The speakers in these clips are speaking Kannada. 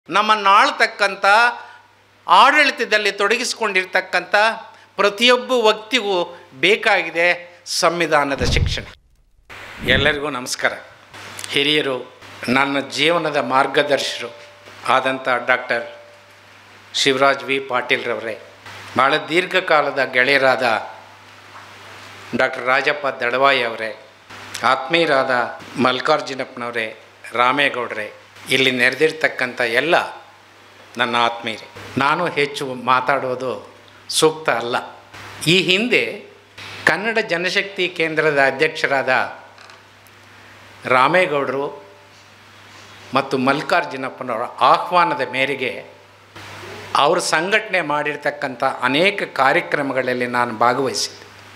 ನಮ್ಮನ್ನು ಆಳ್ತಕ್ಕಂಥ ಆಡಳಿತದಲ್ಲಿ ತೊಡಗಿಸಿಕೊಂಡಿರ್ತಕ್ಕಂಥ ಪ್ರತಿಯೊಬ್ಬ ವ್ಯಕ್ತಿಗೂ ಬೇಕಾಗಿದೆ ಸಂವಿಧಾನದ ಶಿಕ್ಷಣ ಎಲ್ಲರಿಗೂ ನಮಸ್ಕಾರ ಹಿರಿಯರು ನನ್ನ ಜೀವನದ ಮಾರ್ಗದರ್ಶರು ಆದಂಥ ಡಾಕ್ಟರ್ ಶಿವರಾಜ್ ವಿ ಪಾಟೀಲ್ರವರೇ ಭಾಳ ದೀರ್ಘಕಾಲದ ಗೆಳೆಯರಾದ ಡಾಕ್ಟರ್ ರಾಜಪ್ಪ ದಡವಾಯಿ ಅವರೇ ಆತ್ಮೀಯರಾದ ಮಲ್ಲಿಕಾರ್ಜುನಪ್ಪನವರೇ ರಾಮೇಗೌಡರೇ ಇಲ್ಲಿ ನೆರೆದಿರ್ತಕ್ಕಂಥ ಎಲ್ಲ ನನ್ನ ಆತ್ಮೀಯರೇ ನಾನು ಹೆಚ್ಚು ಮಾತಾಡೋದು ಸೂಕ್ತ ಅಲ್ಲ ಈ ಹಿಂದೆ ಕನ್ನಡ ಜನಶಕ್ತಿ ಕೇಂದ್ರದ ಅಧ್ಯಕ್ಷರಾದ ರಾಮೇಗೌಡರು ಮತ್ತು ಮಲ್ಲಿಕಾರ್ಜುನಪ್ಪನವರ ಆಹ್ವಾನದ ಮೇರೆಗೆ ಅವರು ಸಂಘಟನೆ ಮಾಡಿರ್ತಕ್ಕಂಥ ಅನೇಕ ಕಾರ್ಯಕ್ರಮಗಳಲ್ಲಿ ನಾನು ಭಾಗವಹಿಸಿದ್ದೆ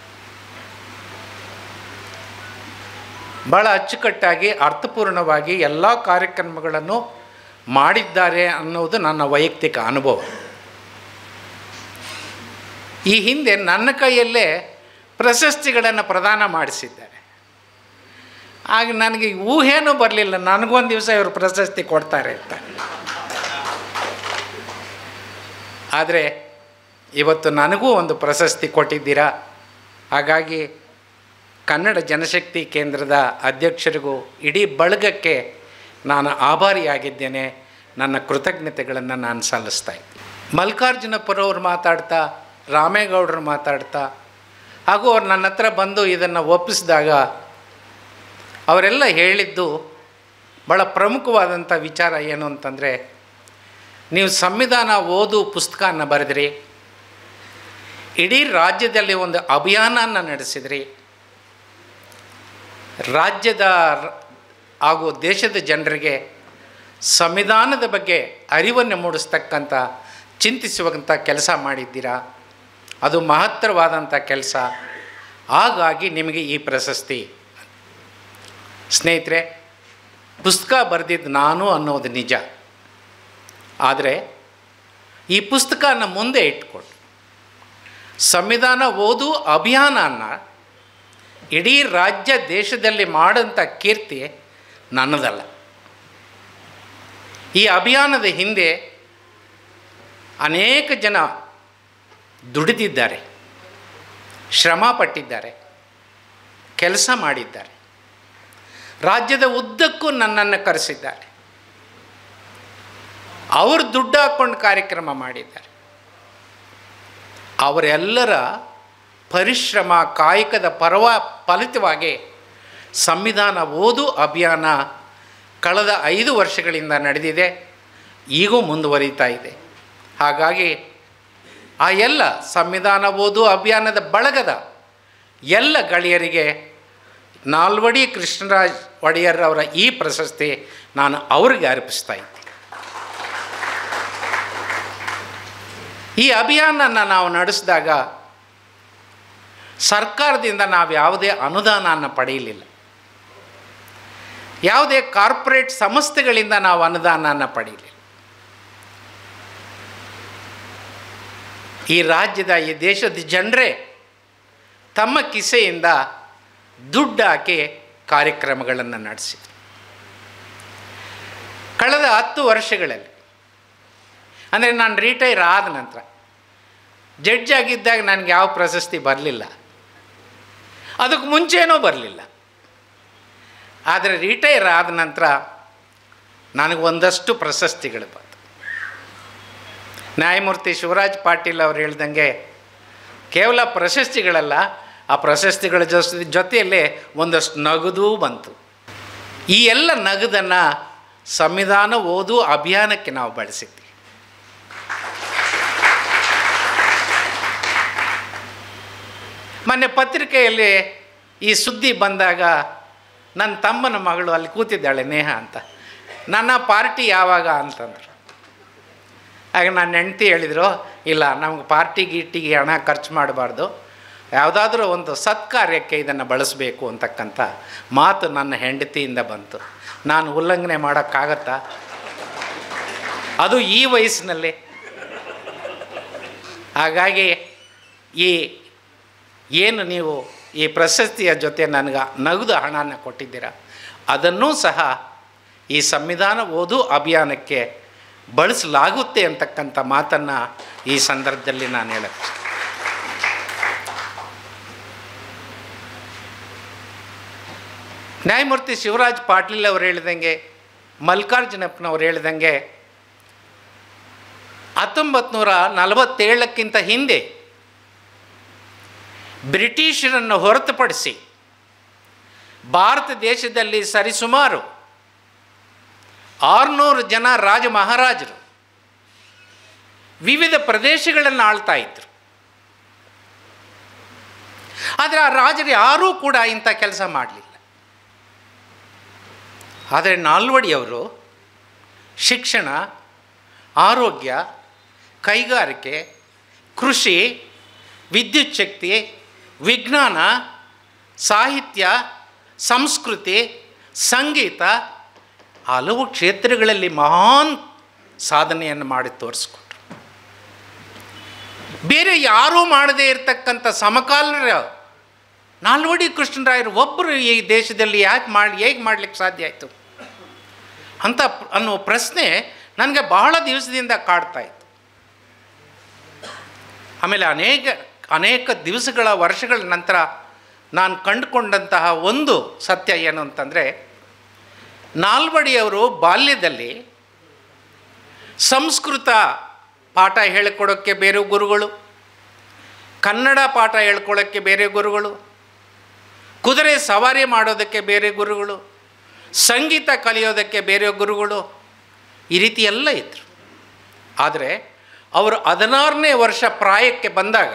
ಭಾಳ ಅಚ್ಚುಕಟ್ಟಾಗಿ ಅರ್ಥಪೂರ್ಣವಾಗಿ ಎಲ್ಲ ಕಾರ್ಯಕ್ರಮಗಳನ್ನು ಮಾಡಿದ್ದಾರೆ ಅನ್ನೋದು ನನ್ನ ವೈಯಕ್ತಿಕ ಅನುಭವ ಈ ಹಿಂದೆ ನನ್ನ ಕೈಯಲ್ಲೇ ಪ್ರಶಸ್ತಿಗಳನ್ನು ಪ್ರದಾನ ಮಾಡಿಸಿದ್ದಾರೆ ಆಗ ನನಗೆ ಊಹೆನೂ ಬರಲಿಲ್ಲ ನನಗೊಂದು ದಿವಸ ಇವರು ಪ್ರಶಸ್ತಿ ಕೊಡ್ತಾರೆ ಅಂತ ಆದರೆ ಇವತ್ತು ನನಗೂ ಒಂದು ಪ್ರಶಸ್ತಿ ಕೊಟ್ಟಿದ್ದೀರಾ ಹಾಗಾಗಿ ಕನ್ನಡ ಜನಶಕ್ತಿ ಕೇಂದ್ರದ ಅಧ್ಯಕ್ಷರಿಗೂ ಇಡೀ ಬಳಗಕ್ಕೆ ನಾನು ಆಭಾರಿಯಾಗಿದ್ದೇನೆ ನನ್ನ ಕೃತಜ್ಞತೆಗಳನ್ನು ನಾನು ಸಲ್ಲಿಸ್ತಾ ಇದ್ದೀನಿ ಮಲ್ಲಿಕಾರ್ಜುನಪ್ಪರವ್ರು ಮಾತಾಡ್ತಾ ರಾಮೇಗೌಡರು ಮಾತಾಡ್ತಾ ಹಾಗೂ ಅವ್ರು ನನ್ನ ಹತ್ರ ಬಂದು ಇದನ್ನು ಒಪ್ಪಿಸಿದಾಗ ಅವರೆಲ್ಲ ಹೇಳಿದ್ದು ಭಾಳ ಪ್ರಮುಖವಾದಂಥ ವಿಚಾರ ಏನು ಅಂತಂದರೆ ನೀವು ಸಂವಿಧಾನ ಓದು ಪುಸ್ತಕನ ಬರೆದ್ರಿ ಇಡೀ ರಾಜ್ಯದಲ್ಲಿ ಒಂದು ಅಭಿಯಾನನ ನಡೆಸಿದ್ರಿ ರಾಜ್ಯದ ಹಾಗೂ ದೇಶದ ಜನರಿಗೆ ಸಂವಿಧಾನದ ಬಗ್ಗೆ ಅರಿವನ್ನು ಮೂಡಿಸ್ತಕ್ಕಂಥ ಚಿಂತಿಸುವಂಥ ಕೆಲಸ ಮಾಡಿದ್ದೀರಾ ಅದು ಮಹತ್ತರವಾದಂಥ ಕೆಲಸ ಹಾಗಾಗಿ ನಿಮಗೆ ಈ ಪ್ರಶಸ್ತಿ ಸ್ನೇಹಿತರೆ ಪುಸ್ತಕ ಬರೆದಿದ್ದು ನಾನು ಅನ್ನೋದು ನಿಜ ಆದರೆ ಈ ಪುಸ್ತಕನ ಮುಂದೆ ಇಟ್ಕೊಂಡು ಸಂವಿಧಾನ ಓದು ಅಭಿಯಾನನ ಇಡೀ ರಾಜ್ಯ ದೇಶದಲ್ಲಿ ಮಾಡೋಂಥ ಕೀರ್ತಿ ನನ್ನದಲ್ಲ ಈ ಅಭಿಯಾನದ ಹಿಂದೆ ಅನೇಕ ಜನ ದುಡಿದಿದ್ದಾರೆ ಶ್ರಮ ಪಟ್ಟಿದ್ದಾರೆ ಕೆಲಸ ಮಾಡಿದ್ದಾರೆ ರಾಜ್ಯದ ಉದ್ದಕ್ಕೂ ನನ್ನನ್ನು ಕರೆಸಿದ್ದಾರೆ ಅವರು ದುಡ್ಡು ಹಾಕ್ಕೊಂಡು ಕಾರ್ಯಕ್ರಮ ಮಾಡಿದ್ದಾರೆ ಅವರೆಲ್ಲರ ಪರಿಶ್ರಮ ಕಾಯಕದ ಪರವ ಫಲಿತವಾಗಿ ಸಂವಿಧಾನ ಓದು ಅಭಿಯಾನ ಕಳೆದ ಐದು ವರ್ಷಗಳಿಂದ ನಡೆದಿದೆ ಈಗೂ ಮುಂದುವರಿತಾ ಇದೆ ಹಾಗಾಗಿ ಆ ಎಲ್ಲ ಸಂವಿಧಾನ ಓದು ಅಭಿಯಾನದ ಬಳಗದ ಎಲ್ಲ ಗೆಳೆಯರಿಗೆ ನಾಲ್ವಡಿ ಕೃಷ್ಣರಾಜ್ ಒಡೆಯರ್ ಅವರ ಈ ಪ್ರಶಸ್ತಿ ನಾನು ಅವರಿಗೆ ಅರ್ಪಿಸ್ತಾ ಇದ್ದೀನಿ ಈ ಅಭಿಯಾನನ ನಾವು ನಡೆಸಿದಾಗ ಸರ್ಕಾರದಿಂದ ನಾವು ಯಾವುದೇ ಅನುದಾನವನ್ನು ಪಡೆಯಲಿಲ್ಲ ಯಾವುದೇ ಕಾರ್ಪೊರೇಟ್ ಸಂಸ್ಥೆಗಳಿಂದ ನಾವು ಅನುದಾನವನ್ನು ಪಡೆಯಲಿಲ್ಲ ಈ ರಾಜ್ಯದ ಈ ದೇಶದ ಜನರೇ ತಮ್ಮ ಕಿಸೆಯಿಂದ ದುಡ್ಡು ಹಾಕಿ ಕಾರ್ಯಕ್ರಮಗಳನ್ನು ನಡೆಸಿದರು ಕಳೆದ ಹತ್ತು ವರ್ಷಗಳಲ್ಲಿ ಅಂದರೆ ನಾನು ರಿಟೈರ್ ಆದ ನಂತರ ಜಡ್ಜ್ ಆಗಿದ್ದಾಗ ನನಗೆ ಯಾವ ಪ್ರಶಸ್ತಿ ಬರಲಿಲ್ಲ ಅದಕ್ಕೆ ಮುಂಚೆನೂ ಬರಲಿಲ್ಲ ಆದರೆ ರಿಟೈರ್ ಆದ ನಂತರ ನನಗೆ ಒಂದಷ್ಟು ಪ್ರಶಸ್ತಿಗಳು ಬಂತು ನ್ಯಾಯಮೂರ್ತಿ ಶಿವರಾಜ್ ಪಾಟೀಲ್ ಅವ್ರು ಹೇಳ್ದಂಗೆ ಕೇವಲ ಪ್ರಶಸ್ತಿಗಳಲ್ಲ ಆ ಪ್ರಶಸ್ತಿಗಳ ಜೊತೆ ಜೊತೆಯಲ್ಲೇ ಒಂದಷ್ಟು ನಗದು ಬಂತು ಈ ಎಲ್ಲ ನಗದನ್ನು ಸಂವಿಧಾನ ಓದು ಅಭಿಯಾನಕ್ಕೆ ನಾವು ಬಳಸಿದ್ವಿ ಮೊನ್ನೆ ಪತ್ರಿಕೆಯಲ್ಲಿ ಈ ಸುದ್ದಿ ಬಂದಾಗ ನನ್ನ ತಮ್ಮನ ಮಗಳು ಅಲ್ಲಿ ಕೂತಿದ್ದಾಳೆ ನೇಹ ಅಂತ ನನ್ನ ಪಾರ್ಟಿ ಯಾವಾಗ ಅಂತಂದರು ಆಗ ನನ್ನ ಹೆಂಡ್ತಿ ಹೇಳಿದರು ಇಲ್ಲ ನಮ್ಗೆ ಪಾರ್ಟಿ ಗೀಟಿಗೆ ಹಣ ಖರ್ಚು ಮಾಡಬಾರ್ದು ಯಾವುದಾದ್ರೂ ಒಂದು ಸತ್ಕಾರ್ಯಕ್ಕೆ ಇದನ್ನು ಬಳಸಬೇಕು ಅಂತಕ್ಕಂಥ ಮಾತು ನನ್ನ ಹೆಂಡತಿಯಿಂದ ಬಂತು ನಾನು ಉಲ್ಲಂಘನೆ ಮಾಡೋಕ್ಕಾಗತ್ತಾ ಅದು ಈ ವಯಸ್ಸಿನಲ್ಲಿ ಹಾಗಾಗಿ ಈ ಏನು ನೀವು ಈ ಪ್ರಶಸ್ತಿಯ ಜೊತೆ ನನಗೆ ನಗದು ಹಣನ ಕೊಟ್ಟಿದ್ದೀರ ಅದನ್ನೂ ಸಹ ಈ ಸಂವಿಧಾನ ಓದು ಅಭಿಯಾನಕ್ಕೆ ಬಳಸಲಾಗುತ್ತೆ ಅಂತಕ್ಕಂಥ ಮಾತನ್ನು ಈ ಸಂದರ್ಭದಲ್ಲಿ ನಾನು ಹೇಳುತ್ತೆ ನ್ಯಾಯಮೂರ್ತಿ ಶಿವರಾಜ್ ಪಾಟೀಲ್ ಅವರು ಹೇಳಿದಂಗೆ ಮಲ್ಲಿಕಾರ್ಜುನಪ್ಪನವ್ರು ಹೇಳಿದಂಗೆ ಹತ್ತೊಂಬತ್ತು ನೂರ ನಲವತ್ತೇಳಕ್ಕಿಂತ ಹಿಂದೆ ಬ್ರಿಟಿಷರನ್ನು ಹೊರತುಪಡಿಸಿ ಭಾರತ ದೇಶದಲ್ಲಿ ಸರಿಸುಮಾರು ಆರುನೂರು ಜನ ರಾಜ ಮಹಾರಾಜರು ವಿವಿಧ ಪ್ರದೇಶಗಳನ್ನು ಆಳ್ತಾ ಇದ್ದರು ಆದರೆ ಆ ರಾಜರು ಯಾರೂ ಕೂಡ ಇಂಥ ಕೆಲಸ ಮಾಡಲಿಲ್ಲ ಆದರೆ ನಾಲ್ವಡಿಯವರು ಶಿಕ್ಷಣ ಆರೋಗ್ಯ ಕೈಗಾರಿಕೆ ಕೃಷಿ ವಿದ್ಯುತ್ ಶಕ್ತಿ ವಿಜ್ಞಾನ ಸಾಹಿತ್ಯ ಸಂಸ್ಕೃತಿ ಸಂಗೀತ ಹಲವು ಕ್ಷೇತ್ರಗಳಲ್ಲಿ ಮಹಾನ್ ಸಾಧನೆಯನ್ನು ಮಾಡಿ ತೋರಿಸ್ಕೊಟ್ರು ಬೇರೆ ಯಾರೂ ಮಾಡದೇ ಇರತಕ್ಕಂಥ ಸಮಕಾಲೀನ ನಾಲ್ವಡಿ ಕೃಷ್ಣರಾಯರು ಒಬ್ಬರು ಈ ದೇಶದಲ್ಲಿ ಯಾಕೆ ಮಾಡಿ ಹೇಗೆ ಮಾಡಲಿಕ್ಕೆ ಸಾಧ್ಯ ಆಯಿತು ಅಂತ ಪ್- ಅನ್ನೋ ಪ್ರಶ್ನೆ ನನಗೆ ಬಹಳ ದಿವಸದಿಂದ ಕಾಡ್ತಾ ಇತ್ತು ಆಮೇಲೆ ಅನೇಕ ಅನೇಕ ದಿವಸಗಳ ವರ್ಷಗಳ ನಂತರ ನಾನು ಕಂಡುಕೊಂಡಂತಹ ಒಂದು ಸತ್ಯ ಏನು ಅಂತಂದರೆ ನಾಲ್ವಡಿಯವರು ಬಾಲ್ಯದಲ್ಲಿ ಸಂಸ್ಕೃತ ಪಾಠ ಹೇಳಿಕೊಡೋಕ್ಕೆ ಬೇರೆ ಗುರುಗಳು ಕನ್ನಡ ಪಾಠ ಹೇಳ್ಕೊಳ್ಳೋಕ್ಕೆ ಬೇರೆ ಗುರುಗಳು ಕುದುರೆ ಸವಾರಿ ಮಾಡೋದಕ್ಕೆ ಬೇರೆ ಗುರುಗಳು ಸಂಗೀತ ಕಲಿಯೋದಕ್ಕೆ ಬೇರೆ ಗುರುಗಳು ಈ ರೀತಿ ಎಲ್ಲ ಇದ್ದರು ಆದರೆ ಅವರು ಹದಿನಾರನೇ ವರ್ಷ ಪ್ರಾಯಕ್ಕೆ ಬಂದಾಗ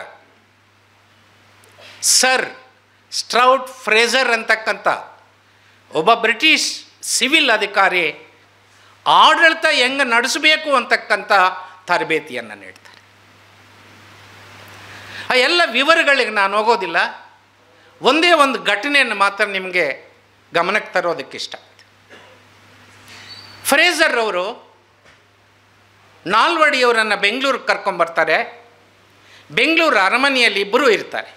ಸರ್ ಸ್ಟ್ರೌಟ್ ಫ್ರೇಜರ್ ಅಂತಕ್ಕಂಥ ಒಬ್ಬ ಬ್ರಿಟಿಷ್ ಸಿವಿಲ್ ಅಧಿಕಾರಿ ಆಡಳಿತ ಹೆಂಗೆ ನಡೆಸಬೇಕು ಅಂತಕ್ಕಂಥ ತರಬೇತಿಯನ್ನು ನೀಡ್ತಾರೆ ಆ ಎಲ್ಲ ವಿವರಗಳಿಗೆ ನಾನು ಹೋಗೋದಿಲ್ಲ ಒಂದೇ ಒಂದು ಘಟನೆಯನ್ನು ಮಾತ್ರ ನಿಮಗೆ ಗಮನಕ್ಕೆ ತರೋದಕ್ಕೆ ಇಷ್ಟ ಫ್ರೇಜರ್ ಅವರು ನಾಲ್ವಡಿಯವರನ್ನು ಬೆಂಗಳೂರಿಗೆ ಕರ್ಕೊಂಬರ್ತಾರೆ ಬೆಂಗಳೂರು ಅರಮನೆಯಲ್ಲಿ ಇಬ್ಬರೂ ಇರ್ತಾರೆ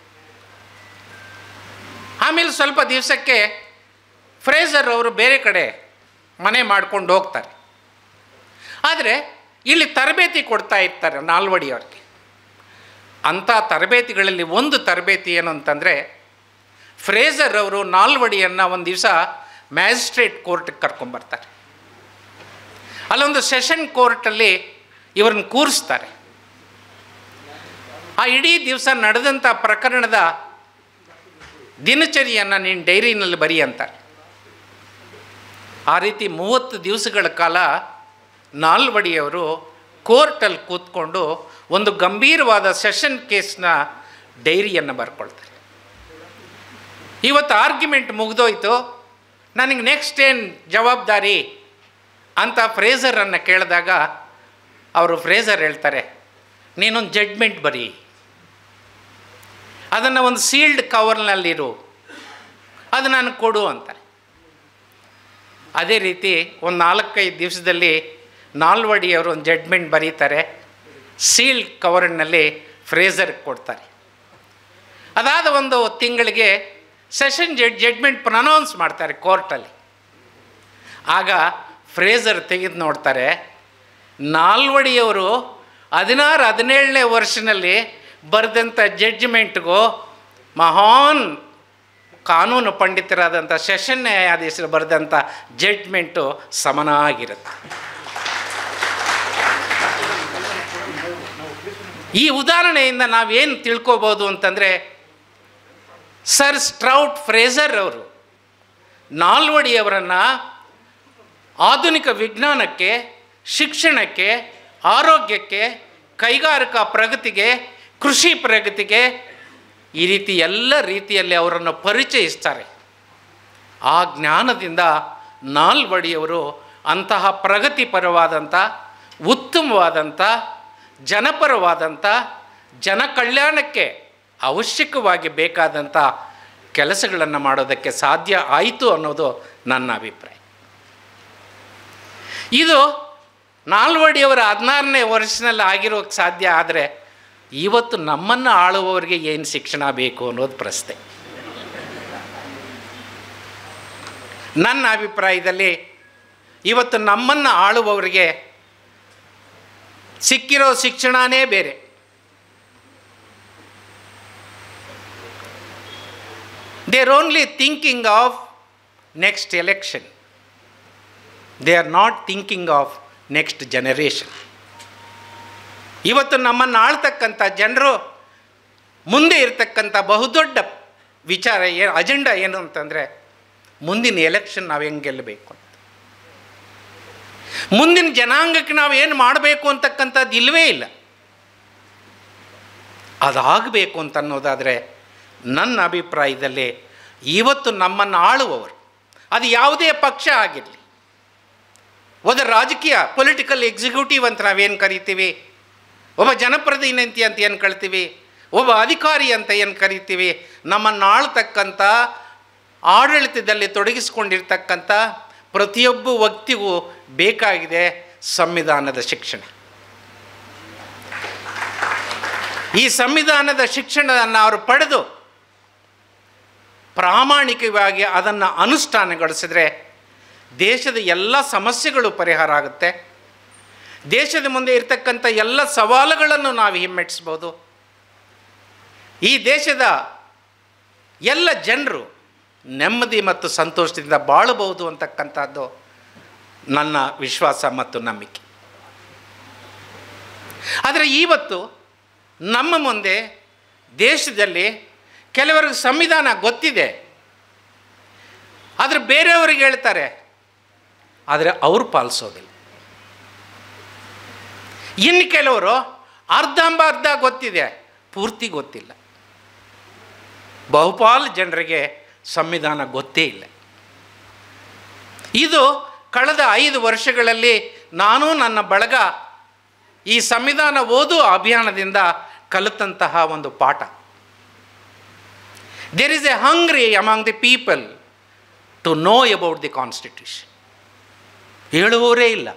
ಆಮೇಲೆ ಸ್ವಲ್ಪ ದಿವಸಕ್ಕೆ ಫ್ರೇಜರ್ ಅವರು ಬೇರೆ ಕಡೆ ಮನೆ ಮಾಡ್ಕೊಂಡು ಹೋಗ್ತಾರೆ ಆದರೆ ಇಲ್ಲಿ ತರಬೇತಿ ಕೊಡ್ತಾ ಇರ್ತಾರೆ ನಾಲ್ವಡಿಯವ್ರಿಗೆ ಅಂಥ ತರಬೇತಿಗಳಲ್ಲಿ ಒಂದು ತರಬೇತಿ ಏನು ಅಂತಂದರೆ ಫ್ರೇಜರ್ ಅವರು ನಾಲ್ವಡಿಯನ್ನು ಒಂದು ದಿವಸ ಮ್ಯಾಜಿಸ್ಟ್ರೇಟ್ ಕೋರ್ಟ್ಗೆ ಕರ್ಕೊಂಬರ್ತಾರೆ ಅಲ್ಲೊಂದು ಸೆಷನ್ ಕೋರ್ಟಲ್ಲಿ ಇವ್ರನ್ನ ಕೂರಿಸ್ತಾರೆ ಆ ಇಡೀ ದಿವಸ ನಡೆದಂಥ ಪ್ರಕರಣದ ದಿನಚರಿಯನ್ನು ನೀನು ಡೈರಿನಲ್ಲಿ ಬರಿ ಅಂತಾರೆ ಆ ರೀತಿ ಮೂವತ್ತು ದಿವಸಗಳ ಕಾಲ ನಾಲ್ವಡಿಯವರು ಕೋರ್ಟಲ್ಲಿ ಕೂತ್ಕೊಂಡು ಒಂದು ಗಂಭೀರವಾದ ಸೆಷನ್ ಕೇಸ್ನ ಡೈರಿಯನ್ನು ಬರ್ಕೊಳ್ತಾರೆ ಇವತ್ತು ಆರ್ಗ್ಯುಮೆಂಟ್ ಮುಗಿದೋಯ್ತು ನನಗೆ ನೆಕ್ಸ್ಟ್ ಏನು ಜವಾಬ್ದಾರಿ ಅಂತ ಫ್ರೇಜರನ್ನು ಕೇಳಿದಾಗ ಅವರು ಫ್ರೇಜರ್ ಹೇಳ್ತಾರೆ ನೀನೊಂದು ಜಡ್ಮೆಂಟ್ ಬರೀ ಅದನ್ನು ಒಂದು ಸೀಲ್ಡ್ ಕವರ್ನಲ್ಲಿರು ಅದು ನನಗೆ ಕೊಡು ಅಂತಾರೆ ಅದೇ ರೀತಿ ಒಂದು ನಾಲ್ಕೈದು ದಿವಸದಲ್ಲಿ ನಾಲ್ವಡಿಯವರು ಒಂದು ಜಡ್ಮೆಂಟ್ ಬರೀತಾರೆ ಸೀಲ್ಡ್ ಕವರ್ನಲ್ಲಿ ಫ್ರೇಜರ್ಗೆ ಕೊಡ್ತಾರೆ ಅದಾದ ಒಂದು ತಿಂಗಳಿಗೆ ಸೆಷನ್ ಜಡ್ ಜಡ್ಮೆಂಟ್ ಪ್ರನೌನ್ಸ್ ಮಾಡ್ತಾರೆ ಕೋರ್ಟಲ್ಲಿ ಆಗ ಫ್ರೇಜರ್ ತೆಗೆದು ನೋಡ್ತಾರೆ ನಾಲ್ವಡಿಯವರು ಹದಿನಾರು ಹದಿನೇಳನೇ ವರ್ಷನಲ್ಲಿ ಬರೆದಂಥ ಜಡ್ಜ್ಮೆಂಟ್ಗೂ ಮಹಾನ್ ಕಾನೂನು ಪಂಡಿತರಾದಂಥ ಸೆಷನ್ ನ್ಯಾಯಾಧೀಶರು ಬರೆದಂಥ ಜಡ್ಜ್ಮೆಂಟು ಸಮನಾಗಿರುತ್ತೆ ಈ ಉದಾಹರಣೆಯಿಂದ ನಾವೇನು ತಿಳ್ಕೊಬೋದು ಅಂತಂದರೆ ಸರ್ ಸ್ಟ್ರೌಟ್ ಫ್ರೇಜರ್ ಅವರು ನಾಲ್ವಡಿಯವರನ್ನು ಆಧುನಿಕ ವಿಜ್ಞಾನಕ್ಕೆ ಶಿಕ್ಷಣಕ್ಕೆ ಆರೋಗ್ಯಕ್ಕೆ ಕೈಗಾರಿಕಾ ಪ್ರಗತಿಗೆ ಕೃಷಿ ಪ್ರಗತಿಗೆ ಈ ರೀತಿ ಎಲ್ಲ ರೀತಿಯಲ್ಲಿ ಅವರನ್ನು ಪರಿಚಯಿಸ್ತಾರೆ ಆ ಜ್ಞಾನದಿಂದ ನಾಲ್ವಡಿಯವರು ಅಂತಹ ಪ್ರಗತಿಪರವಾದಂಥ ಉತ್ತಮವಾದಂಥ ಜನಪರವಾದಂಥ ಜನ ಕಲ್ಯಾಣಕ್ಕೆ ಅವಶ್ಯಕವಾಗಿ ಬೇಕಾದಂಥ ಕೆಲಸಗಳನ್ನು ಮಾಡೋದಕ್ಕೆ ಸಾಧ್ಯ ಆಯಿತು ಅನ್ನೋದು ನನ್ನ ಅಭಿಪ್ರಾಯ ಇದು ನಾಲ್ವಡಿಯವರ ಹದಿನಾರನೇ ವರ್ಷದಲ್ಲಿ ಆಗಿರೋಕ್ಕೆ ಸಾಧ್ಯ ಆದರೆ ಇವತ್ತು ನಮ್ಮನ್ನು ಆಳುವವರಿಗೆ ಏನು ಶಿಕ್ಷಣ ಬೇಕು ಅನ್ನೋದು ಪ್ರಶ್ನೆ ನನ್ನ ಅಭಿಪ್ರಾಯದಲ್ಲಿ ಇವತ್ತು ನಮ್ಮನ್ನು ಆಳುವವರಿಗೆ ಸಿಕ್ಕಿರೋ ಶಿಕ್ಷಣನೇ ಬೇರೆ they are only thinking of next election they are not thinking of next generation ಇವತ್ತು ನಮ್ಮನ್ನು ಆಳ್ತಕ್ಕಂಥ ಜನರು ಮುಂದೆ ಇರತಕ್ಕಂಥ ಬಹುದೊಡ್ಡ ವಿಚಾರ ಏನು ಅಜೆಂಡಾ ಏನು ಅಂತಂದರೆ ಮುಂದಿನ ಎಲೆಕ್ಷನ್ ನಾವು ಹೆಂಗೆ ಗೆಲ್ಲಬೇಕು ಅಂತ ಮುಂದಿನ ಜನಾಂಗಕ್ಕೆ ನಾವು ಏನು ಮಾಡಬೇಕು ಅಂತಕ್ಕಂಥದ್ದು ಇಲ್ಲವೇ ಇಲ್ಲ ಅದಾಗಬೇಕು ಅಂತ ಅನ್ನೋದಾದರೆ ನನ್ನ ಅಭಿಪ್ರಾಯದಲ್ಲಿ ಇವತ್ತು ನಮ್ಮನ್ನು ಆಳುವವರು ಅದು ಯಾವುದೇ ಪಕ್ಷ ಆಗಿರಲಿ ಒಂದು ರಾಜಕೀಯ ಪೊಲಿಟಿಕಲ್ ಎಕ್ಸಿಕ್ಯೂಟಿವ್ ಅಂತ ನಾವೇನು ಕರಿತೀವಿ ಒಬ್ಬ ಜನಪ್ರತಿನಿಧಿ ಅಂತ ಏನು ಕಳ್ತೀವಿ ಒಬ್ಬ ಅಧಿಕಾರಿ ಅಂತ ಏನು ಕರಿತೀವಿ ನಮ್ಮನ್ನು ಆಳ್ತಕ್ಕಂಥ ಆಡಳಿತದಲ್ಲಿ ತೊಡಗಿಸಿಕೊಂಡಿರ್ತಕ್ಕಂಥ ಪ್ರತಿಯೊಬ್ಬ ವ್ಯಕ್ತಿಗೂ ಬೇಕಾಗಿದೆ ಸಂವಿಧಾನದ ಶಿಕ್ಷಣ ಈ ಸಂವಿಧಾನದ ಶಿಕ್ಷಣವನ್ನು ಅವರು ಪಡೆದು ಪ್ರಾಮಾಣಿಕವಾಗಿ ಅದನ್ನು ಅನುಷ್ಠಾನಗೊಳಿಸಿದ್ರೆ ದೇಶದ ಎಲ್ಲ ಸಮಸ್ಯೆಗಳು ಪರಿಹಾರ ಆಗುತ್ತೆ ದೇಶದ ಮುಂದೆ ಇರ್ತಕ್ಕಂಥ ಎಲ್ಲ ಸವಾಲುಗಳನ್ನು ನಾವು ಹಿಮ್ಮೆಟ್ಟಿಸ್ಬೋದು ಈ ದೇಶದ ಎಲ್ಲ ಜನರು ನೆಮ್ಮದಿ ಮತ್ತು ಸಂತೋಷದಿಂದ ಬಾಳಬಹುದು ಅಂತಕ್ಕಂಥದ್ದು ನನ್ನ ವಿಶ್ವಾಸ ಮತ್ತು ನಂಬಿಕೆ ಆದರೆ ಇವತ್ತು ನಮ್ಮ ಮುಂದೆ ದೇಶದಲ್ಲಿ ಕೆಲವರಿಗೆ ಸಂವಿಧಾನ ಗೊತ್ತಿದೆ ಆದರೆ ಬೇರೆಯವರಿಗೆ ಹೇಳ್ತಾರೆ ಆದರೆ ಅವರು ಪಾಲಿಸೋದಿಲ್ಲ ಇನ್ನು ಕೆಲವರು ಅರ್ಧಂಬ ಅರ್ಧ ಗೊತ್ತಿದೆ ಪೂರ್ತಿ ಗೊತ್ತಿಲ್ಲ ಬಹುಪಾಲು ಜನರಿಗೆ ಸಂವಿಧಾನ ಗೊತ್ತೇ ಇಲ್ಲ ಇದು ಕಳೆದ ಐದು ವರ್ಷಗಳಲ್ಲಿ ನಾನು ನನ್ನ ಬಳಗ ಈ ಸಂವಿಧಾನ ಓದು ಅಭಿಯಾನದಿಂದ ಕಲಿತಂತಹ ಒಂದು ಪಾಠ there is a hungry among the people to know about the constitution ಹೇಳುವವರೇ ಇಲ್ಲ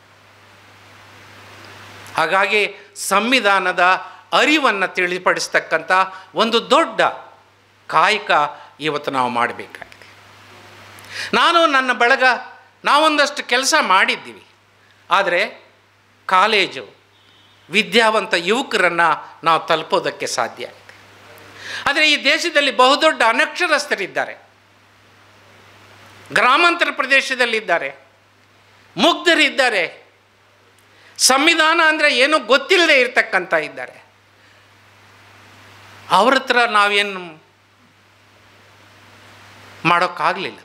ಹಾಗಾಗಿ ಸಂವಿಧಾನದ ಅರಿವನ್ನು ತಿಳಿಪಡಿಸ್ತಕ್ಕಂಥ ಒಂದು ದೊಡ್ಡ ಕಾಯಕ ಇವತ್ತು ನಾವು ಮಾಡಬೇಕಾಗಿದೆ ನಾನು ನನ್ನ ಬಳಗ ನಾವೊಂದಷ್ಟು ಕೆಲಸ ಮಾಡಿದ್ದೀವಿ ಆದರೆ ಕಾಲೇಜು ವಿದ್ಯಾವಂತ ಯುವಕರನ್ನು ನಾವು ತಲುಪೋದಕ್ಕೆ ಸಾಧ್ಯ ಆಗಿದೆ ಆದರೆ ಈ ದೇಶದಲ್ಲಿ ಬಹುದೊಡ್ಡ ಅನಕ್ಷರಸ್ಥರಿದ್ದಾರೆ ಗ್ರಾಮಾಂತರ ಪ್ರದೇಶದಲ್ಲಿದ್ದಾರೆ ಮುಗ್ಧರಿದ್ದಾರೆ ಸಂವಿಧಾನ ಅಂದರೆ ಏನೂ ಗೊತ್ತಿಲ್ಲದೆ ಇರ್ತಕ್ಕಂಥ ಇದ್ದಾರೆ ಅವ್ರ ಹತ್ರ ನಾವೇನು ಮಾಡೋಕ್ಕಾಗಲಿಲ್ಲ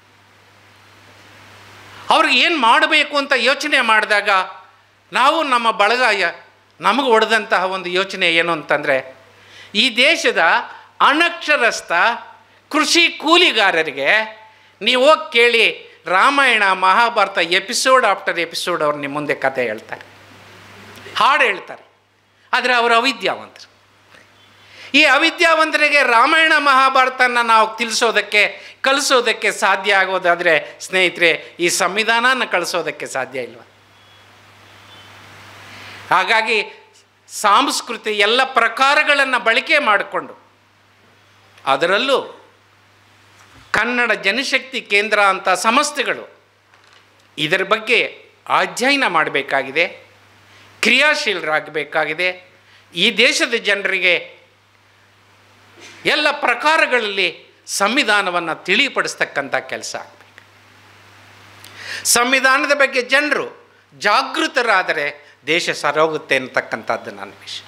ಅವ್ರಿಗೆ ಏನು ಮಾಡಬೇಕು ಅಂತ ಯೋಚನೆ ಮಾಡಿದಾಗ ನಾವು ನಮ್ಮ ಬಳಗ ಯ- ನಮಗೆ ಹೊಡೆದಂತಹ ಒಂದು ಯೋಚನೆ ಏನು ಅಂತಂದರೆ ಈ ದೇಶದ ಅನಕ್ಷರಸ್ಥ ಕೃಷಿ ಕೂಲಿಗಾರರಿಗೆ ನೀವು ಹೋಗಿ ಕೇಳಿ Ramayana Mahabharata episode after episode ಅವ್ರು ನಿಮ್ಮ ಮುಂದೆ ಕತೆ ಹೇಳ್ತಾರೆ ಹಾಡು ಹೇಳ್ತಾರೆ ಆದರೆ ಅವರು ಅವಿದ್ಯಾವಂತರು ಈ ಅವಿದ್ಯಾವಂತರಿಗೆ ರಾಮಾಯಣ ಮಹಾಭಾರತನ ನಾವು ತಿಳಿಸೋದಕ್ಕೆ ಕಲಿಸೋದಕ್ಕೆ ಸಾಧ್ಯ ಆಗೋದಾದರೆ ಸ್ನೇಹಿತರೆ ಈ ಸಂವಿಧಾನನ ಕಳಿಸೋದಕ್ಕೆ ಸಾಧ್ಯ ಇಲ್ವ ಹಾಗಾಗಿ ಸಾಂಸ್ಕೃತಿ ಎಲ್ಲ ಪ್ರಕಾರಗಳನ್ನು ಬಳಕೆ ಮಾಡಿಕೊಂಡು ಅದರಲ್ಲೂ ಕನ್ನಡ ಜನಶಕ್ತಿ ಕೇಂದ್ರ ಅಂತ ಸಂಸ್ಥೆಗಳು ಇದರ ಬಗ್ಗೆ ಅಧ್ಯಯನ ಮಾಡಬೇಕಾಗಿದೆ ಕ್ರಿಯಾಶೀಲರಾಗಬೇಕಾಗಿದೆ ಈ ದೇಶದ ಜನರಿಗೆ ಎಲ್ಲ ಪ್ರಕಾರಗಳಲ್ಲಿ ಸಂವಿಧಾನವನ್ನು ತಿಳಿಪಡಿಸ್ತಕ್ಕಂಥ ಕೆಲಸ ಆಗಬೇಕು ಸಂವಿಧಾನದ ಬಗ್ಗೆ ಜನರು ಜಾಗೃತರಾದರೆ ದೇಶ ಸರೋಗುತ್ತೆ ಅಂತಕ್ಕಂಥದ್ದು ನನ್ನ ವಿಷಯ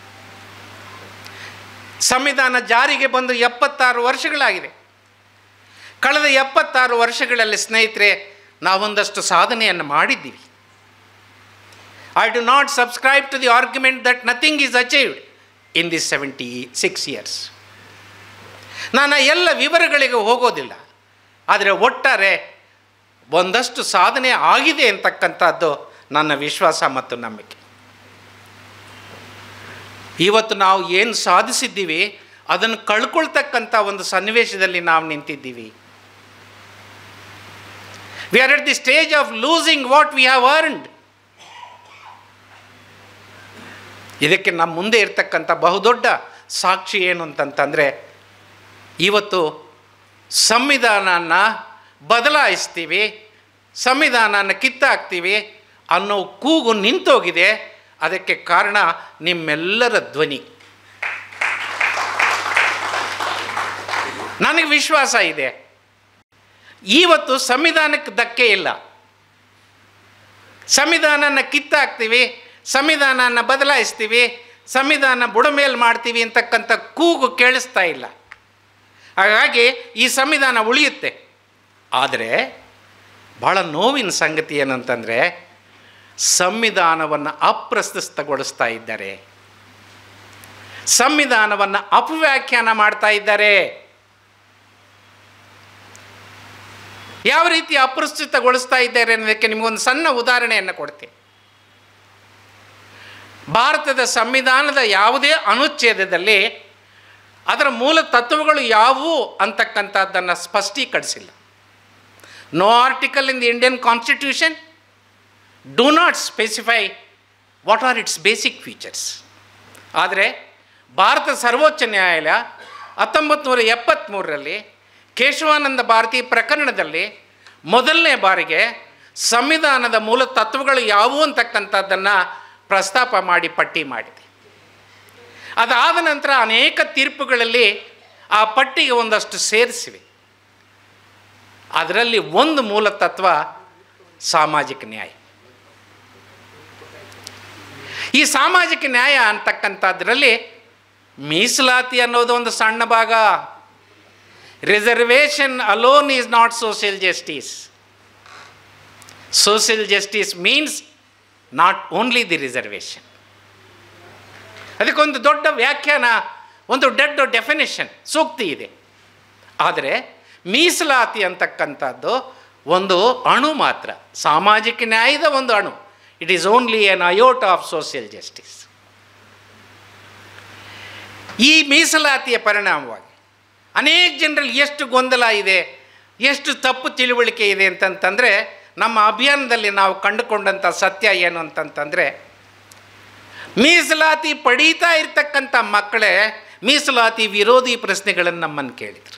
ಸಂವಿಧಾನ ಜಾರಿಗೆ ಬಂದು ಎಪ್ಪತ್ತಾರು ವರ್ಷಗಳಾಗಿದೆ ಕಳೆದ ಎಪ್ಪತ್ತಾರು ವರ್ಷಗಳಲ್ಲಿ ಸ್ನೇಹಿತರೆ ನಾವೊಂದಷ್ಟು ಸಾಧನೆಯನ್ನು ಮಾಡಿದ್ದೀವಿ I do not subscribe to the argument that nothing is achieved in this seventy six years ನಾನು ಎಲ್ಲ ವಿವರಗಳಿಗೆ ಹೋಗೋದಿಲ್ಲ ಆದರೆ ಒಟ್ಟಾರೆ ಒಂದಷ್ಟು ಸಾಧನೆ ಆಗಿದೆ ಅಂತಕ್ಕಂಥದ್ದು ನನ್ನ ವಿಶ್ವಾಸ ಮತ್ತು ನಂಬಿಕೆ ಇವತ್ತು ನಾವು ಏನು ಸಾಧಿಸಿದ್ದೀವಿ ಅದನ್ನು ಕಳ್ಕೊಳ್ತಕ್ಕಂಥ ಒಂದು ಸನ್ನಿವೇಶದಲ್ಲಿ ನಾವು ನಿಂತಿದ್ದೀವಿ we are at the stage of losing what we have earned ಇದಕ್ಕೆ ನಮ್ಮ ಮುಂದೆ ಇರ್ತಕ್ಕಂಥ ಬಹುದೊಡ್ಡ ಸಾಕ್ಷಿ ಏನು ಅಂತಂತಂದರೆ ಇವತ್ತು ಸಂವಿಧಾನನ ಬದಲಾಯಿಸ್ತೀವಿ ಸಂವಿಧಾನನ ಕಿತ್ತಾಕ್ತೀವಿ ಅನ್ನೋ ಕೂಗು ನಿಂತೋಗಿದೆ ಅದಕ್ಕೆ ಕಾರಣ ನಿಮ್ಮೆಲ್ಲರ ಧ್ವನಿ ನನಗೆ ವಿಶ್ವಾಸ ಇದೆ ಇವತ್ತು ಸಂವಿಧಾನಕ್ಕೆ ಧಕ್ಕೆ ಇಲ್ಲ ಸಂವಿಧಾನನ ಕಿತ್ತಾಕ್ತೀವಿ ಸಂವಿಧಾನನ ಬದಲಾಯಿಸ್ತೀವಿ ಸಂವಿಧಾನ ಬುಡಮೇಲ್ ಮಾಡ್ತೀವಿ ಅಂತಕ್ಕಂಥ ಕೂಗು ಕೇಳಿಸ್ತಾ ಇಲ್ಲ ಹಾಗಾಗಿ ಈ ಸಂವಿಧಾನ ಉಳಿಯುತ್ತೆ ಆದರೆ ಭಾಳ ನೋವಿನ ಸಂಗತಿ ಏನಂತಂದರೆ ಸಂವಿಧಾನವನ್ನು ಅಪ್ರಸ್ತುತಗೊಳಿಸ್ತಾ ಇದ್ದಾರೆ ಸಂವಿಧಾನವನ್ನು ಅಪವ್ಯಾಖ್ಯಾನ ಮಾಡ್ತಾ ಇದ್ದಾರೆ ಯಾವ ರೀತಿ ಅಪ್ರಸ್ತುತಗೊಳಿಸ್ತಾ ಇದ್ದಾರೆ ಅನ್ನೋದಕ್ಕೆ ನಿಮಗೊಂದು ಸಣ್ಣ ಉದಾಹರಣೆಯನ್ನು ಕೊಡ್ತೀನಿ ಭಾರತದ ಸಂವಿಧಾನದ ಯಾವುದೇ ಅನುಚ್ಛೇದದಲ್ಲಿ ಅದರ ಮೂಲ ತತ್ವಗಳು ಯಾವುವು ಅಂತಕ್ಕಂಥದ್ದನ್ನು ಸ್ಪಷ್ಟೀಕರಿಸಿಲ್ಲ no article in the Indian constitution do not specify what are its basic features ಆದರೆ ಭಾರತ ಸರ್ವೋಚ್ಚ ನ್ಯಾಯಾಲಯ ಹತ್ತೊಂಬತ್ತು ನೂರ ಎಪ್ಪತ್ತ್ಮೂರರಲ್ಲಿ ಕೇಶವಾನಂದ ಭಾರತಿ ಪ್ರಕರಣದಲ್ಲಿ ಮೊದಲನೇ ಬಾರಿಗೆ ಸಂವಿಧಾನದ ಮೂಲ ತತ್ವಗಳು ಯಾವುವು ಅಂತಕ್ಕಂಥದ್ದನ್ನು ಪ್ರಸ್ತಾಪ ಮಾಡಿ ಪಟ್ಟಿ ಮಾಡಿದೆ ಅದಾದ ನಂತರ ಅನೇಕ ತೀರ್ಪುಗಳಲ್ಲಿ ಆ ಪಟ್ಟಿಗೆ ಒಂದಷ್ಟು ಸೇರಿಸಿವೆ ಅದರಲ್ಲಿ ಒಂದು ಮೂಲ ತತ್ವ ಸಾಮಾಜಿಕ ನ್ಯಾಯ ಈ ಸಾಮಾಜಿಕ ನ್ಯಾಯ ಅಂತಕ್ಕಂಥದ್ರಲ್ಲಿ ಮೀಸಲಾತಿ ಅನ್ನೋದು ಒಂದು ಸಣ್ಣ ಭಾಗ reservation alone is not social justice social justice means not only the reservation ಅದಕ್ಕೊಂದು ದೊಡ್ಡ ವ್ಯಾಖ್ಯಾನ ಒಂದು ದೊಡ್ಡ ಡೆಫಿನೇಷನ್ ಸೂಕ್ತಿ ಇದೆ ಆದರೆ ಮೀಸಲಾತಿ ಅಂತಕ್ಕಂಥದ್ದು ಒಂದು ಅಣು ಮಾತ್ರ ಸಾಮಾಜಿಕ ನ್ಯಾಯದ ಒಂದು ಅಣು it is only an iota of social justice ಈ ಮೀಸಲಾತಿಯ ಪರಿಣಾಮವಾಗಿ ಅನೇಕ ಜನರಲ್ಲಿ ಎಷ್ಟು ಗೊಂದಲ ಇದೆ ಎಷ್ಟು ತಪ್ಪು ತಿಳುವಳಿಕೆ ಇದೆ ಅಂತಂತಂದರೆ ನಮ್ಮ ಅಭಿಯಾನದಲ್ಲಿ ನಾವು ಕಂಡುಕೊಂಡಂಥ ಸತ್ಯ ಏನು ಅಂತಂತಂದರೆ ಮೀಸಲಾತಿ ಪಡೀತಾ ಇರ್ತಕ್ಕಂಥ ಮಕ್ಕಳೇ ಮೀಸಲಾತಿ ವಿರೋಧಿ ಪ್ರಶ್ನೆಗಳನ್ನು ನಮ್ಮನ್ನು ಕೇಳಿದರು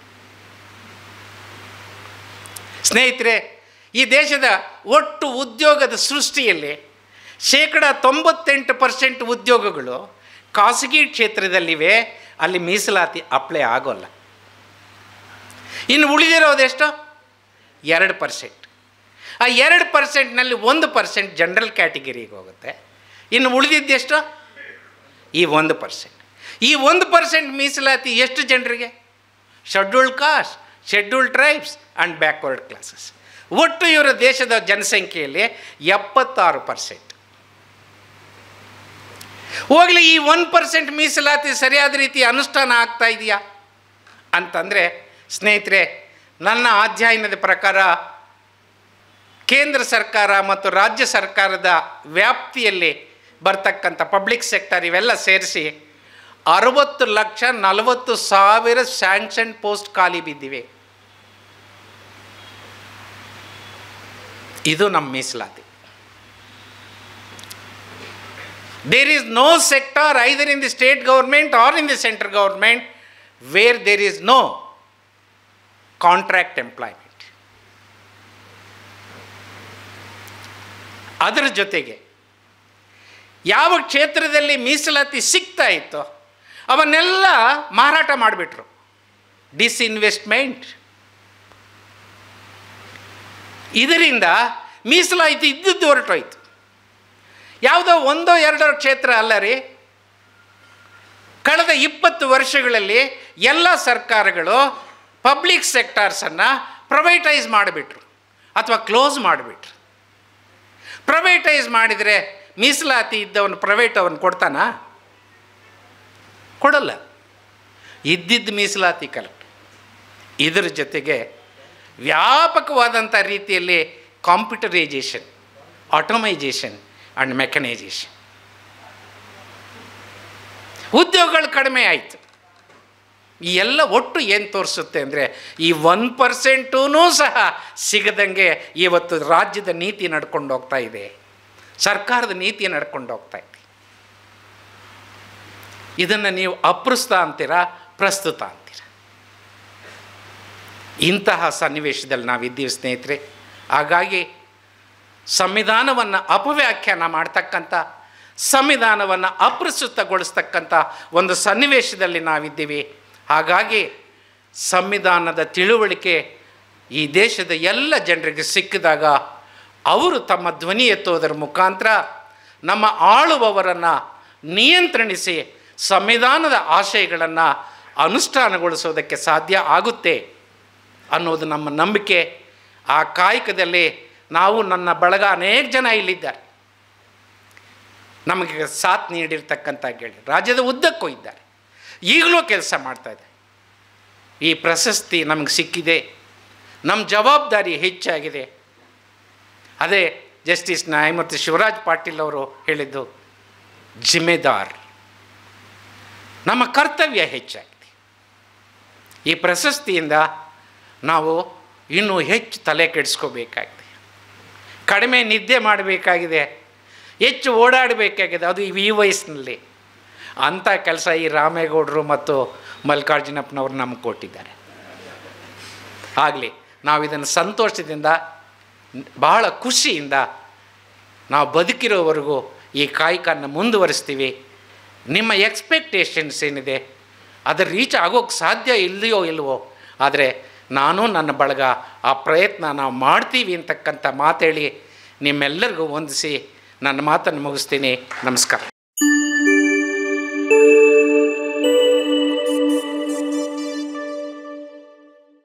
ಸ್ನೇಹಿತರೆ ಈ ದೇಶದ ಒಟ್ಟು ಉದ್ಯೋಗದ ಸೃಷ್ಟಿಯಲ್ಲಿ ಶೇಕಡ ತೊಂಬತ್ತೆಂಟು ಪರ್ಸೆಂಟ್ ಉದ್ಯೋಗಗಳು ಖಾಸಗಿ ಕ್ಷೇತ್ರದಲ್ಲಿವೆ ಅಲ್ಲಿ ಮೀಸಲಾತಿ ಅಪ್ಲೈ ಆಗೋಲ್ಲ ಇನ್ನು ಉಳಿದಿರೋದೆಷ್ಟು ಎರಡು ಪರ್ಸೆಂಟ್ ಆ ಎರಡು ಪರ್ಸೆಂಟ್ನಲ್ಲಿ ಒಂದು ಪರ್ಸೆಂಟ್ ಜನರಲ್ ಕ್ಯಾಟಗಿರಿಗೆ ಹೋಗುತ್ತೆ ಇನ್ನು ಉಳಿದಿದ್ದೆಷ್ಟು ಈ ಒಂದು ಪರ್ಸೆಂಟ್ ಈ ಒಂದು ಪರ್ಸೆಂಟ್ ಮೀಸಲಾತಿ ಎಷ್ಟು ಜನರಿಗೆ scheduled caste scheduled tribes and backward classes ಒಟ್ಟು ಇವರ ದೇಶದ ಜನಸಂಖ್ಯೆಯಲ್ಲಿ ಎಪ್ಪತ್ತಾರು ಪರ್ಸೆಂಟ್ ಹೋಗಲಿ ಈ ಒನ್ ಪರ್ಸೆಂಟ್ ಮೀಸಲಾತಿ ಸರಿಯಾದ ರೀತಿ ಅನುಷ್ಠಾನ ಆಗ್ತಾ ಇದೆಯಾ ಅಂತಂದರೆ ಸ್ನೇಹಿತರೆ ನನ್ನ ಅಧ್ಯಯನದ ಪ್ರಕಾರ ಕೇಂದ್ರ ಸರ್ಕಾರ ಮತ್ತು ರಾಜ್ಯ ಸರ್ಕಾರದ ವ್ಯಾಪ್ತಿಯಲ್ಲಿ ಬರ್ತಕ್ಕಂಥ ಪಬ್ಲಿಕ್ ಸೆಕ್ಟರ್ ಇವೆಲ್ಲ ಸೇರಿಸಿ ಅರವತ್ತು ಲಕ್ಷ ನಲವತ್ತು ಸಾವಿರ ಸ್ಯಾಂಕ್ಷನ್ ಪೋಸ್ಟ್ ಖಾಲಿ ಬಿದ್ದಿವೆ ಇದು ನಮ್ಮ ಮೀಸಲಾತಿ there is no sector either in the state government or in the central government where there is no contract employment ಅದರ ಜೊತೆಗೆ ಯಾವ ಕ್ಷೇತ್ರದಲ್ಲಿ ಮೀಸಲಾತಿ ಸಿಗ್ತಾ ಇತ್ತೋ ಅವನ್ನೆಲ್ಲ ಮಾರಾಟ ಮಾಡಿಬಿಟ್ರು ಡಿಸ್ಇನ್ವೆಸ್ಟ್ಮೆಂಟ್ ಇದರಿಂದ ಮೀಸಲಾತಿ ಇದ್ದದ್ದು ಹೊರಟೋಯ್ತು ಯಾವುದೋ ಒಂದೋ ಎರಡೋ ಕ್ಷೇತ್ರ ಅಲ್ಲ ರೀ ಕಳೆದ ಇಪ್ಪತ್ತು ವರ್ಷಗಳಲ್ಲಿ ಎಲ್ಲ ಸರ್ಕಾರಗಳು ಪಬ್ಲಿಕ್ ಸೆಕ್ಟಾರ್ಸನ್ನು ಪ್ರೈವೇಟೈಸ್ ಮಾಡಿಬಿಟ್ರು ಅಥವಾ ಕ್ಲೋಸ್ ಮಾಡಿಬಿಟ್ರು ಪ್ರೈವೇಟೈಸ್ ಮಾಡಿದರೆ ಮೀಸಲಾತಿ ಇದ್ದವನು ಪ್ರೈವೇಟ್ ಅವನು ಕೊಡ್ತಾನ ಕೊಡಲ್ಲ ಇದ್ದಿದ್ದ ಮೀಸಲಾತಿ ಕಲೆಕ್ಟ್ ಇದರ ಜೊತೆಗೆ ವ್ಯಾಪಕವಾದಂಥ ರೀತಿಯಲ್ಲಿ ಕಾಂಪ್ಯೂಟರೈಜೇಷನ್ ಆಟೋಮೈಜೇಷನ್ ಆ್ಯಂಡ್ ಮೆಕನೈಜೇಷನ್ ಉದ್ಯೋಗಗಳು ಕಡಿಮೆ ಆಯಿತು ಈ ಎಲ್ಲ ಒಟ್ಟು ಏನು ತೋರಿಸುತ್ತೆ ಅಂದರೆ ಈ ಒನ್ ಪರ್ಸೆಂಟೂ ಸಹ ಸಿಗದಂಗೆ ಇವತ್ತು ರಾಜ್ಯದ ನೀತಿ ನಡ್ಕೊಂಡು ಹೋಗ್ತಾ ಇದೆ ಸರ್ಕಾರದ ನೀತಿ ನಡ್ಕೊಂಡು ಹೋಗ್ತಾ ಇದೆ ಇದನ್ನು ನೀವು ಅಪ್ರಸ್ತುತ ಅಂತೀರಾ ಪ್ರಸ್ತುತ ಅಂತೀರ ಇಂತಹ ಸನ್ನಿವೇಶದಲ್ಲಿ ನಾವಿದ್ದೀವಿ ಸ್ನೇಹಿತರೆ ಹಾಗಾಗಿ ಸಂವಿಧಾನವನ್ನು ಅಪವ್ಯಾಖ್ಯಾನ ಮಾಡ್ತಕ್ಕಂಥ ಸಂವಿಧಾನವನ್ನು ಅಪ್ರಸ್ತುತಗೊಳಿಸ್ತಕ್ಕಂಥ ಒಂದು ಸನ್ನಿವೇಶದಲ್ಲಿ ನಾವಿದ್ದೀವಿ ಹಾಗಾಗಿ ಸಂವಿಧಾನದ ತಿಳುವಳಿಕೆ ಈ ದೇಶದ ಎಲ್ಲ ಜನರಿಗೆ ಸಿಕ್ಕಿದಾಗ ಅವರು ತಮ್ಮ ಧ್ವನಿ ಎತ್ತುವುದರ ಮುಖಾಂತರ ನಮ್ಮ ಆಳುವವರನ್ನು ನಿಯಂತ್ರಿಸಿ ಸಂವಿಧಾನದ ಆಶಯಗಳನ್ನು ಅನುಷ್ಠಾನಗೊಳಿಸೋದಕ್ಕೆ ಸಾಧ್ಯ ಆಗುತ್ತೆ ಅನ್ನೋದು ನಮ್ಮ ನಂಬಿಕೆ ಆ ಕಾಯಕದಲ್ಲಿ ನಾವು ನನ್ನ ಬಳಗ ಅನೇಕ ಜನ ಇಲ್ಲಿದ್ದಾರೆ ನಮಗೆ ಸಾಥ್ ನೀಡಿರ್ತಕ್ಕಂಥ ಗೆಳೆಯ ರಾಜ್ಯದ ಉದ್ದಕ್ಕೂ ಇದ್ದಾರೆ ಈಗಲೂ ಕೆಲಸ ಮಾಡ್ತಾಯಿದೆ ಈ ಪ್ರಶಸ್ತಿ ನಮಗೆ ಸಿಕ್ಕಿದೆ ನಮ್ಮ ಜವಾಬ್ದಾರಿ ಹೆಚ್ಚಾಗಿದೆ ಅದೇ ಜಸ್ಟಿಸ್ ನ್ಯಾಯಮೂರ್ತಿ ಶಿವರಾಜ್ ಪಾಟೀಲ್ ಅವರು ಹೇಳಿದ್ದು ಜಿಮ್ಮೆದಾರ್ ನಮ್ಮ ಕರ್ತವ್ಯ ಹೆಚ್ಚಾಗಿದೆ ಈ ಪ್ರಶಸ್ತಿಯಿಂದ ನಾವು ಇನ್ನೂ ಹೆಚ್ಚು ತಲೆ ಕೆಡಿಸ್ಕೋಬೇಕಾಗಿದೆ ಕಡಿಮೆ ನಿದ್ದೆ ಮಾಡಬೇಕಾಗಿದೆ ಹೆಚ್ಚು ಓಡಾಡಬೇಕಾಗಿದೆ ಅದು ಈ ವಯಸ್ಸಿನಲ್ಲಿ ಅಂಥ ಕೆಲಸ ಈ ರಾಮೇಗೌಡರು ಮತ್ತು ಮಲ್ಲಿಕಾರ್ಜುನಪ್ಪನವರು ನಮಗೆ ಕೊಟ್ಟಿದ್ದಾರೆ ಆಗಲಿ ನಾವು ಇದನ್ನು ಸಂತೋಷದಿಂದ ಬಹಳ ಖುಷಿಯಿಂದ ನಾವು ಬದುಕಿರೋವರೆಗೂ ಈ ಕಾಯಕವನ್ನು ಮುಂದುವರಿಸ್ತೀವಿ ನಿಮ್ಮ ಎಕ್ಸ್ಪೆಕ್ಟೇಷನ್ಸ್ ಏನಿದೆ ಅದರ ರೀಚ್ ಆಗೋಕ್ಕೆ ಸಾಧ್ಯ ಇಲ್ಲಯೋ ಇಲ್ವೋ ಆದರೆ ನಾನು ನನ್ನ ಬಳಗ ಆ ಪ್ರಯತ್ನ ನಾವು ಮಾಡ್ತೀವಿ ಅಂತಕ್ಕಂಥ ಮಾತೇಳಿ ನಿಮ್ಮೆಲ್ಲರಿಗೂ ಹೊಂದಿಸಿ ನನ್ನ ಮಾತನ್ನು ಮುಗಿಸ್ತೀನಿ ನಮಸ್ಕಾರ